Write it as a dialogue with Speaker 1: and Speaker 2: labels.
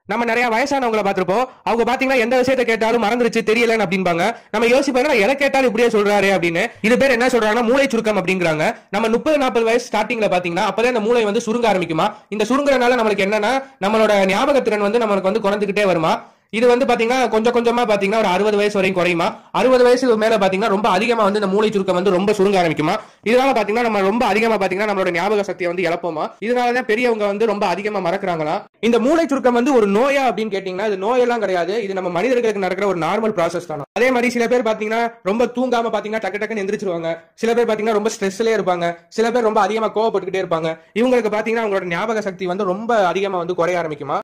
Speaker 1: நம்ம நிறைய வயசானவங்களை பார்த்திருப்போம் அவங்க பாத்தீங்கன்னா எந்த விஷயத்தை கேட்டாலும் மறந்துருச்சு தெரியலன்னு அப்படிம்பாங்க நம்ம யோசிப்பாங்க எதை கேட்டாலும் இப்படியே சொல்றாரு அப்படின்னு இது பேர் என்ன சொல்றாங்கன்னா மூளை சுருக்கம் அப்படிங்கிறாங்க நம்ம முப்பது நாற்பது வயசு ஸ்டார்டிங்ல பாத்தீங்கன்னா அப்பதான் இந்த மூளை வந்து சுருங்க ஆரம்பிக்குமா இந்த சுருங்குறனால நம்மளுக்கு என்னன்னா நம்மளோட ஞாபகத்திறன் வந்து நம்மளுக்கு வந்து குறைஞ்சுக்கிட்டே வருமா இது வந்து பாத்தீங்கன்னா கொஞ்சம் கொஞ்சமா பாத்தீங்கன்னா ஒரு அறுபது வயசு வரைக்கும் குறையுமா அறுபது வயசுக்கு மேல பாத்தீங்கன்னா ரொம்ப அதிகமா வந்து இந்த மூளை சுருக்கம் வந்து ரொம்ப சுருங்க ஆரம்பிக்குமா இதனால பாத்தீங்கன்னா நம்ம ரொம்ப அதிகமா பாத்தீங்கன்னா நம்மளோட ஞாபக சக்தியை வந்து இழப்போமா இதனாலதான் பெரியவங்க வந்து ரொம்ப அதிகமா மறக்கறாங்களா இந்த மூளை சுருக்கம் வந்து ஒரு நோயா அப்படின்னு கேட்டீங்கன்னா இது நோயெல்லாம் கிடையாது இது நம்ம மனிதர்களுக்கு நடக்கிற ஒரு நார்மல் ப்ராசஸ் தானே அதே மாதிரி சில பேர் பாத்தீங்கன்னா ரொம்ப தூங்காம பாத்தீங்கன்னா டக்கு டக்குன்னு எந்திரிச்சிருவாங்க சில பேர் பாத்தீங்கன்னா ரொம்ப ஸ்ட்ரெஸ்லயே இருப்பாங்க சில பேர் ரொம்ப அதிகமா கோவப்பட்டுக்கிட்டே இருப்பாங்க இவங்களுக்கு பாத்தீங்கன்னா அவங்களோட ஞாபக சக்தி வந்து ரொம்ப அதிகமா வந்து குறைய ஆரம்பிக்குமா